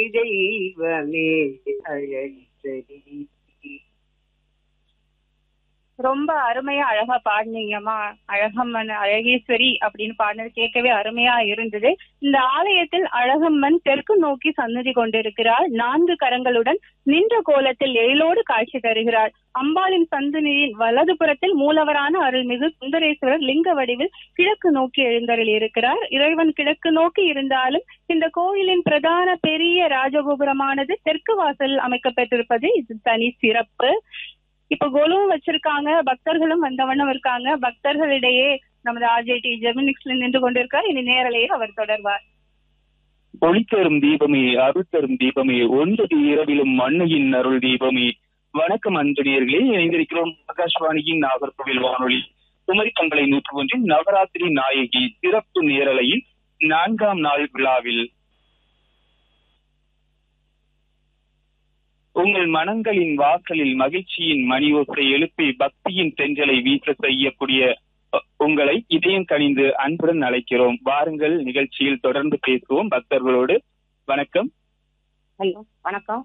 தெய்வமே அழைத்தடி ரொம்ப அருமையா அழகா பாடினீங்கம்மா அழகம்மன் அழகேஸ்வரி அப்படின்னு பாடினது கேட்கவே அருமையா இருந்தது இந்த ஆலயத்தில் அழகம்மன் தெற்கு நோக்கி சன்னதி கொண்டிருக்கிறாள் நான்கு கரங்களுடன் நின்ற கோலத்தில் எழிலோடு காட்சி தருகிறாள் அம்பாளின் சந்தனியின் வலது புறத்தில் மூலவரான அருள்மிகு சுந்தரேஸ்வரர் லிங்க வடிவில் கிழக்கு நோக்கி எழுந்தருள் இருக்கிறார் இறைவன் கிழக்கு நோக்கி இருந்தாலும் இந்த கோயிலின் பிரதான பெரிய ராஜகோபுரமானது தெற்கு வாசலில் அமைக்கப்பட்டிருப்பது இது தனி சிறப்பு இப்ப கொலுவும் வச்சிருக்காங்க பக்தர்களும் வந்த வண்ணம் இருக்காங்க பக்தர்களிடையே நமது ஆர்ஜேடி ஜெமினிக்ஸ்ல நின்று கொண்டிருக்கார் இனி நேரலையே அவர் தொடர்வார் ஒளி தரும் தீபமே அருள் தரும் தீபமே ஒன்பது இரவிலும் மண்ணையின் அருள் தீபமே வணக்கம் அன்பனியர்களே இணைந்திருக்கிறோம் ஆகாஷ்வாணியின் நாகர்கோவில் வானொலி குமரி பண்பலை நூற்று ஒன்றின் நவராத்திரி நாயகி சிறப்பு நேரலையில் நான்காம் நாள் விழாவில் உங்கள் மனங்களின் வாசலில் மகிழ்ச்சியின் மணி ஓசை எழுப்பி பக்தியின் தென்றலை வீச செய்யக்கூடிய அ- உங்களை இதயம் கனிந்து அன்புடன் அழைக்கிறோம் வாருங்கள் நிகழ்ச்சியில் தொடர்ந்து பேசுவோம் பக்தர்களோடு வணக்கம் ஹலோ வணக்கம்